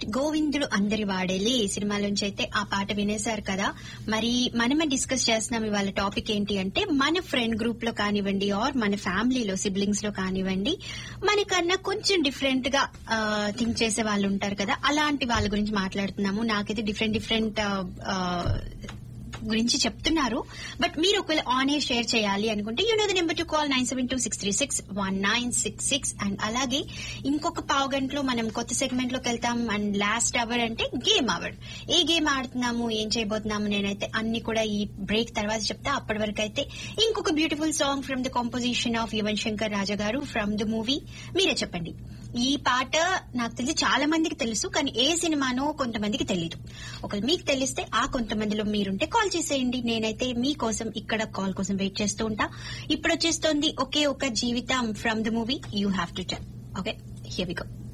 right గోవిందుడు అందరి వాడేలే ఈ సినిమాలోంచి అయితే ఆ పాట వినేశారు కదా మరి మనమే డిస్కస్ చేస్తున్నాం ఇవాళ టాపిక్ ఏంటి అంటే మన ఫ్రెండ్ గ్రూప్ లో కానివ్వండి ఆర్ మన ఫ్యామిలీలో సిబ్లింగ్స్ లో కానివ్వండి మనకన్నా కొంచెం డిఫరెంట్ గా థింక్ చేసే వాళ్ళు ఉంటారు కదా అలాంటి వాళ్ళ గురించి మాట్లాడుతున్నాము నాకైతే డిఫరెంట్ డిఫరెంట్ గురించి చెప్తున్నారు బట్ మీరు ఒకవేళ ఆన్ ఎయిర్ షేర్ చేయాలి అనుకుంటే you know the number to call nine seven two six three six one nine six six and అలాగే ఇంకొక పావు గంటలో మనం కొత్త సెగ్మెంట్ లోకి వెళ్తాం అండ్ లాస్ట్ అవర్ అంటే గేమ్ అవర్ ఏ గేమ్ ఆడుతున్నాము ఏం చేయబోతున్నాము నేనైతే అన్ని కూడా ఈ బ్రేక్ తర్వాత చెప్తా అప్పటి వరకు అయితే ఇంకొక beautiful song from the composition of Yuvan Shankar Raja గారు ఫ్రమ్ ద మూవీ మీరే చెప్పండి ఈ పాట నాకు తెలిసి చాలా మందికి తెలుసు కానీ ఏ సినిమానో కొంతమందికి తెలియదు ఒకవేళ మీకు తెలిస్తే ఆ కొంతమందిలో మీరుంటే కాల్ చేసేయండి నేనైతే మీకోసం ఇక్కడ కాల్ కోసం వెయిట్ చేస్తూ ఉంటా ఇప్పుడు వచ్చేస్తోంది ఒకే ఒక జీవితం from the movie you have to tell okay here we go